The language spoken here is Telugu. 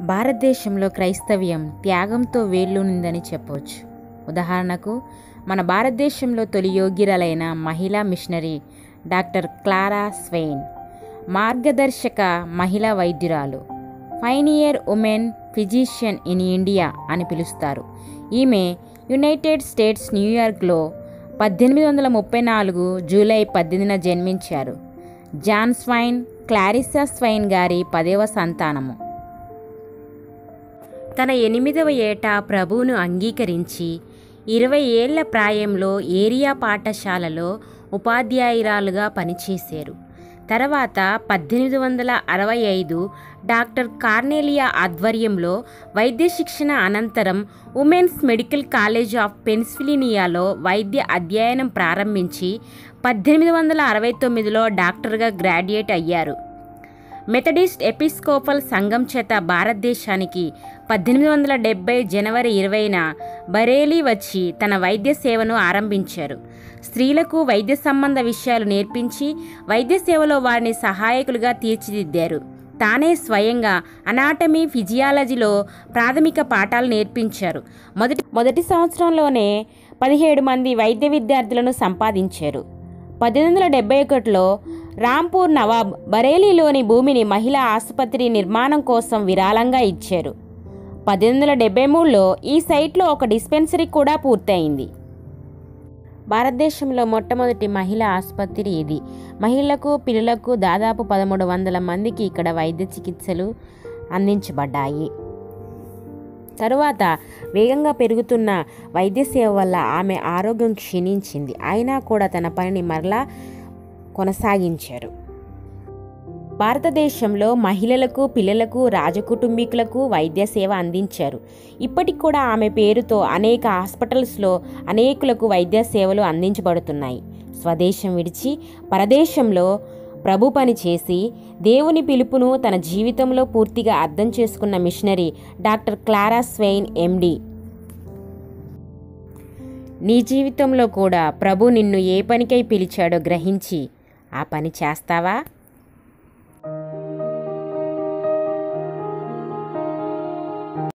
భారతదేశంలో క్రైస్తవ్యం త్యాగంతో వేళ్ళూనిందని చెప్పవచ్చు ఉదాహరణకు మన భారతదేశంలో తొలి యోగ్యురాలైన మహిళా మిషనరీ డాక్టర్ క్లారా స్వెయిన్ మార్గదర్శక మహిళా వైద్యురాలు pioneer women physician in India అని పిలుస్తారు ఈమె యునైటెడ్ స్టేట్స్ న్యూయార్క్లో పద్దెనిమిది వందల ముప్పై నాలుగు జూలై పద్దెనిమిదిన జన్మించారు జాన్ స్వైన్ క్లారిసా స్వైన్ గారి పదేవ సంతానము తన ఎనిమిదవ ఏట ప్రభువును అంగీకరించి ఇరవై ఏళ్ల ప్రాయంలో ఏరియా పాఠశాలలో ఉపాధ్యాయురాలుగా పనిచేశారు తర్వాత పద్దెనిమిది వందల అరవై ఐదు డాక్టర్ కార్నేలియా ఆధ్వర్యంలో వైద్య శిక్షణ అనంతరం ఉమెన్స్ మెడికల్ కాలేజ్ ఆఫ్ పెన్సిల్వేనియాలో వైద్య అధ్యయనం ప్రారంభించి పద్దెనిమిది వందల అరవై తొమ్మిదిలో డాక్టర్గా గ్రాడ్యుయేట్ అయ్యారు మెథడిస్ట్ ఎపిస్కోపల్ సంఘం చేత భారతదేశానికి పద్దెనిమిది వందల డెబ్బై జనవరి ఇరవైన బరేలీ వచ్చి తన వైద్య సేవను ఆరంభించారు స్త్రీలకు వైద్య సంబంధ విషయాలు నేర్పించి వైద్య సేవలో వారిని సహాయకులుగా తీర్చిదిద్దారు తానే స్వయంగా అనాటమీ ఫిజియాలజీలో ప్రాథమిక పాఠాలు నేర్పించారు మొదటి మొదటి సంవత్సరంలోనే పదిహేడు మంది వైద్య విద్యార్థులను సంపాదించారు పద్దెనిమిది వందల డెబ్బై ఒకటిలో రాంపూర్ నవాబ్ బరేలీలోని భూమిని మహిళా ఆసుపత్రి నిర్మాణం కోసం విరాళంగా ఇచ్చారు పద్దెనిమిది వందల డెబ్బై మూడులో ఈ సైట్లో ఒక డిస్పెన్సరీ కూడా పూర్తయింది భారతదేశంలో మొట్టమొదటి మహిళా ఆసుపత్రి ఇది మహిళలకు పిల్లలకు దాదాపు పదమూడు వందల మందికి ఇక్కడ వైద్య చికిత్సలు అందించబడ్డాయి తరువాత వేగంగా పెరుగుతున్న వైద్య సేవ వల్ల ఆమె ఆరోగ్యం క్షీణించింది అయినా కూడా తన పనిని మరలా కొనసాగించారు భారతదేశంలో మహిళలకు పిల్లలకు రాజకుటుంబీకులకు వైద్య సేవ అందించారు ఇప్పటికి కూడా ఆమె పేరుతో అనేక హాస్పిటల్స్లో అనేకులకు వైద్య సేవలు అందించబడుతున్నాయి స్వదేశం విడిచి పరదేశంలో ప్రభు పని చేసి దేవుని పిలుపును తన జీవితంలో పూర్తిగా అర్థం చేసుకున్న missionary doctor Clara Swain MD నీ జీవితంలో కూడా ప్రభు నిన్ను ఏ పనికై పిలిచాడో గ్రహించి ఆ పని చేస్తావా